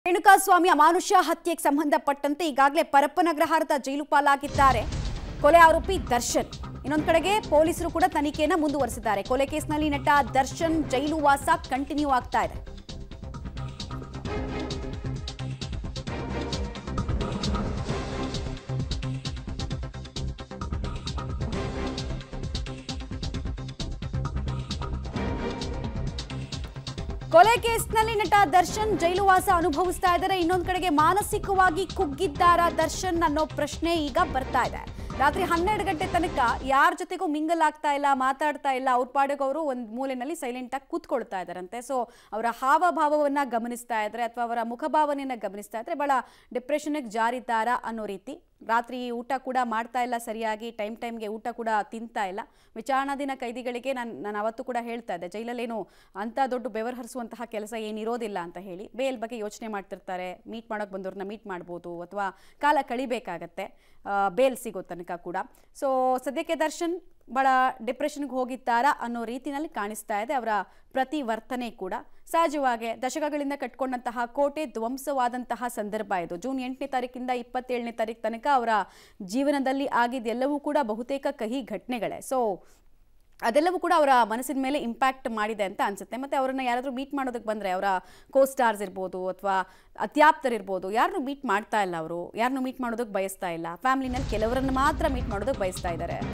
ರೇಣುಕಾಸ್ವಾಮಿ ಅಮಾನುಷ್ಯ ಹತ್ಯೆಗೆ ಸಂಬಂಧಪಟ್ಟಂತೆ ಈಗಾಗಲೇ ಪರಪ್ಪನಗ್ರಹಾರದ ಜೈಲು ಪಾಲಾಗಿದ್ದಾರೆ ಕೊಲೆ ಆರೋಪಿ ದರ್ಶನ್ ಇನ್ನೊಂದು ಕಡೆಗೆ ಪೊಲೀಸರು ಕೂಡ ತನಿಖೆಯನ್ನ ಮುಂದುವರೆಸಿದ್ದಾರೆ ಕೊಲೆ ಕೇಸ್ನಲ್ಲಿ ನಟ ದರ್ಶನ್ ಜೈಲು ವಾಸ ಕಂಟಿನ್ಯೂ ಆಗ್ತಾ ಇದೆ ಕೊಲೆ ಕೇಸ್ನಲ್ಲಿ ನಟ ದರ್ಶನ್ ಜೈಲು ವಾಸ ಅನುಭವಿಸ್ತಾ ಇದ್ದಾರೆ ಇನ್ನೊಂದು ಕಡೆಗೆ ಮಾನಸಿಕವಾಗಿ ಕುಗ್ಗಿದ್ದಾರಾ ದರ್ಶನ್ ಅನ್ನೋ ಪ್ರಶ್ನೆ ಈಗ ಬರ್ತಾ ಇದೆ ರಾತ್ರಿ ಹನ್ನೆರಡು ಗಂಟೆ ತನಕ ಯಾರ ಜೊತೆಗೂ ಮಿಂಗಲ್ ಆಗ್ತಾ ಇಲ್ಲ ಮಾತಾಡ್ತಾ ಇಲ್ಲ ಅವ್ರ ಪಾಡಿಗೆ ಅವರು ಒಂದು ಮೂಲೆಯಲ್ಲಿ ಸೈಲೆಂಟ್ ಆಗಿ ಕೂತ್ಕೊಳ್ತಾ ಇದ್ದಾರಂತೆ ಸೊ ಅವರ ಹಾವಭಾವವನ್ನ ಗಮನಿಸ್ತಾ ಇದ್ರೆ ಅಥವಾ ಅವರ ಮುಖಭಾವನೆಯನ್ನ ಗಮನಿಸ್ತಾ ಇದ್ರೆ ಬಹಳ ಡಿಪ್ರೆಷನ್ಗೆ ಜಾರಿದ್ದಾರಾ ಅನ್ನೋ ರೀತಿ ರಾತ್ರಿ ಊಟ ಕೂಡ ಮಾಡ್ತಾ ಇಲ್ಲ ಸರಿಯಾಗಿ ಟೈಮ್ ಟೈಮ್ಗೆ ಊಟ ಕೂಡ ತಿಂತಾ ಇಲ್ಲ ವಿಚಾರಣಾಧೀನ ಕೈದಿಗಳಿಗೆ ನಾನು ನಾನು ಅವತ್ತು ಕೂಡ ಹೇಳ್ತಾ ಇದ್ದೆ ಜೈಲಲ್ಲೇನು ಅಂಥ ದೊಡ್ಡ ಬೆವರು ಹರಿಸುವಂತಹ ಕೆಲಸ ಏನಿರೋದಿಲ್ಲ ಅಂತ ಹೇಳಿ ಬೇಲ್ ಬಗ್ಗೆ ಯೋಚನೆ ಮಾಡ್ತಿರ್ತಾರೆ ಮೀಟ್ ಮಾಡೋಕೆ ಬಂದವ್ರನ್ನ ಮೀಟ್ ಮಾಡ್ಬೋದು ಅಥವಾ ಕಾಲ ಕಳಿಬೇಕಾಗತ್ತೆ ಆ, ಬೇಲ್ ಸಿಗೋ ತನಕ ಕೂಡ ಸೊ ಸದ್ಯಕ್ಕೆ ದರ್ಶನ್ ಭಾಳ ಡಿಪ್ರೆಷನ್ಗೆ ಹೋಗಿದ್ದಾರಾ ಅನ್ನೋ ರೀತಿನಲ್ಲಿ ಕಾಣಿಸ್ತಾ ಇದೆ ಅವರ ಪ್ರತಿವರ್ತನೆ ಕೂಡ ಸಹಜವಾಗಿ ದಶಕಗಳಿಂದ ಕಟ್ಕೊಂಡಂತಹ ಕೋಟೆ ಧ್ವಂಸವಾದಂತಹ ಸಂದರ್ಭ ಇದು ಜೂನ್ ಎಂಟನೇ ತಾರೀಕಿಂದ ಇಪ್ಪತ್ತೇಳನೇ ತಾರೀಕು ತನಕ ಅವರ ಜೀವನದಲ್ಲಿ ಆಗಿದ್ದೆಲ್ಲವೂ ಕೂಡ ಬಹುತೇಕ ಕಹಿ ಘಟನೆಗಳೇ ಸೊ ಅದೆಲ್ಲವೂ ಕೂಡ ಅವರ ಮನಸ್ಸಿನ ಮೇಲೆ ಇಂಪ್ಯಾಕ್ಟ್ ಮಾಡಿದೆ ಅಂತ ಅನ್ಸುತ್ತೆ ಮತ್ತೆ ಅವರನ್ನ ಯಾರಾದರೂ ಮೀಟ್ ಮಾಡೋದಕ್ಕೆ ಬಂದರೆ ಅವರ ಕೋ ಸ್ಟಾರ್ಸ್ ಇರ್ಬೋದು ಅಥವಾ ಅತ್ಯಾಪ್ತರಿರ್ಬೋದು ಯಾರನ್ನೂ ಮೀಟ್ ಮಾಡ್ತಾ ಇಲ್ಲ ಅವರು ಯಾರನ್ನೂ ಮೀಟ್ ಮಾಡೋದಕ್ಕೆ ಬಯಸ್ತಾ ಇಲ್ಲ ಫ್ಯಾಮಿಲಿನಲ್ಲಿ ಕೆಲವರನ್ನು ಮಾತ್ರ ಮೀಟ್ ಮಾಡೋದಕ್ಕೆ ಬಯಸ್ತಾ ಇದ್ದಾರೆ